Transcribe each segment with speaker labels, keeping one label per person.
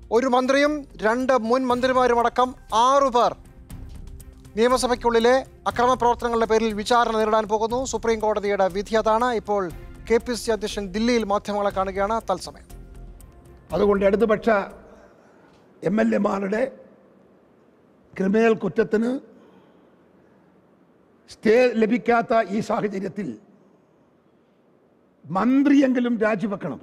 Speaker 1: ഒരു മന്ത്രിയും രണ്ട് മുൻ മന്ത്രിമാരും അടക്കം ആറു പേർ നിയമസഭയ്ക്കുള്ളിലെ അക്രമ പ്രവർത്തനങ്ങളുടെ പേരിൽ വിചാരണ നേരിടാൻ പോകുന്നു സുപ്രീം കോടതിയുടെ വിധി അതാണ് ഇപ്പോൾ കെ പി സി അധ്യക്ഷൻ ദില്ലിയിൽ മാധ്യമങ്ങളെ കാണുകയാണ് തത്സമയം
Speaker 2: അതുകൊണ്ട് ഇടതുപക്ഷ എം എൽ എമാരുടെ ക്രിമിനൽ കുറ്റത്തിന് സ്റ്റേ ലഭിക്കാത്ത ഈ സാഹചര്യത്തിൽ മന്ത്രിയെങ്കിലും രാജിവെക്കണം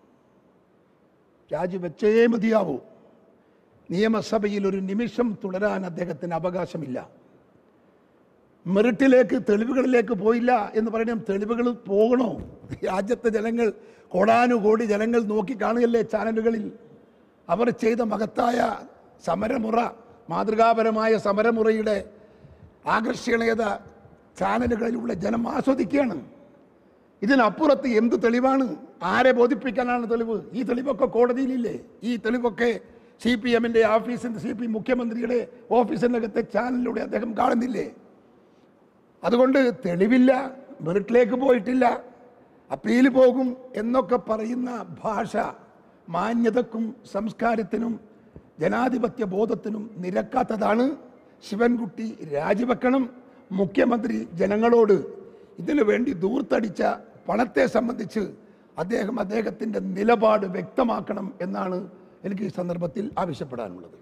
Speaker 2: രാജിവെച്ചേ മതിയാവൂ നിയമസഭയിൽ ഒരു നിമിഷം തുടരാൻ അദ്ദേഹത്തിന് അവകാശമില്ല മെറിറ്റിലേക്ക് തെളിവുകളിലേക്ക് പോയില്ല എന്ന് പറയുന്നത് തെളിവുകൾ പോകണോ രാജ്യത്തെ ജനങ്ങൾ കോടാനുകോടി ജനങ്ങൾ നോക്കി കാണുകയല്ലേ ചാനലുകളിൽ അവർ ചെയ്ത മഹത്തായ സമരമുറ മാതൃകാപരമായ സമരമുറയുടെ ആകർഷണീയത ചാനലുകളിലൂടെ ജനം ആസ്വദിക്കുകയാണ് ഇതിനപ്പുറത്ത് എന്ത് തെളിവാണ് ആരെ ബോധിപ്പിക്കാനാണ് തെളിവ് ഈ തെളിവൊക്കെ കോടതിയിലില്ലേ ഈ തെളിവൊക്കെ സി പി എമ്മിൻ്റെ ഓഫീസിൻ്റെ സി പി മുഖ്യമന്ത്രിയുടെ ഓഫീസിനകത്തെ ചാനലിലൂടെ അദ്ദേഹം കാണുന്നില്ലേ അതുകൊണ്ട് തെളിവില്ല മെറിറ്റിലേക്ക് പോയിട്ടില്ല അപ്പീൽ പോകും എന്നൊക്കെ പറയുന്ന ഭാഷ മാന്യതക്കും സംസ്കാരത്തിനും ജനാധിപത്യ ബോധത്തിനും നിരക്കാത്തതാണ് ശിവൻകുട്ടി രാജിവെക്കണം മുഖ്യമന്ത്രി ജനങ്ങളോട് ഇതിനു വേണ്ടി ദൂർത്തടിച്ച പണത്തെ സംബന്ധിച്ച് അദ്ദേഹം അദ്ദേഹത്തിൻ്റെ നിലപാട് വ്യക്തമാക്കണം എന്നാണ് എനിക്ക് ഈ സന്ദർഭത്തിൽ ആവശ്യപ്പെടാനുള്ളത്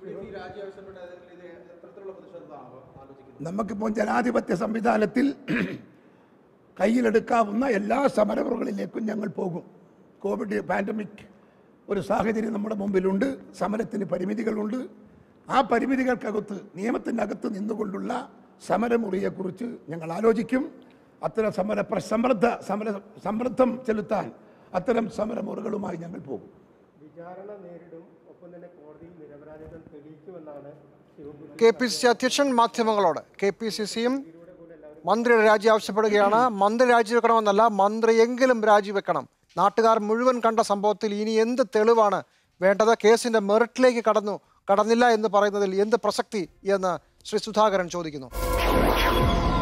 Speaker 2: നമുക്കിപ്പോൾ ജനാധിപത്യ സംവിധാനത്തിൽ കയ്യിലെടുക്കാവുന്ന എല്ലാ സമരമുറകളിലേക്കും ഞങ്ങൾ പോകും കോവിഡ് പാൻഡമിക് ഒരു സാഹചര്യം നമ്മുടെ മുമ്പിലുണ്ട് സമരത്തിന് പരിമിതികളുണ്ട് ആ പരിമിതികൾക്കകത്ത് നിയമത്തിനകത്ത് നിന്നുകൊണ്ടുള്ള സമരമുറിയെക്കുറിച്ച് ഞങ്ങൾ ആലോചിക്കും അത്തരം സമര പ്ര- സമൃദ്ധ സമര സമ്മർദ്ദം ചെലുത്താൻ അത്തരം സമരമുറകളുമായി ഞങ്ങൾ പോകും
Speaker 3: വിചാരണ നേരിടും ഒപ്പം തന്നെ കോടതിയിൽ നിരപരാധിത്വം തെളിയിക്കുമെന്നാണ് Sivankutty
Speaker 1: K P C C അധ്യക്ഷൻ മാധ്യമങ്ങളോട് കെ പി സി സിയും മന്ത്രിയുടെ രാജി ആവശ്യപ്പെടുകയാണ് മന്ത്രി രാജിവെക്കണമെന്നല്ല മന്ത്രിയെങ്കിലും രാജിവെക്കണം നാട്ടുകാർ മുഴുവൻ കണ്ട സംഭവത്തിൽ ഇനി എന്ത് തെളിവാണ് വേണ്ടത് കേസിന്റെ മെറിറ്റിലേക്ക് കടന്നു കടന്നില്ല എന്ന് പറയുന്നതിൽ എന്ത് പ്രസക്തി എന്ന് ശ്രീ സുധാകരൻ ചോദിക്കുന്നു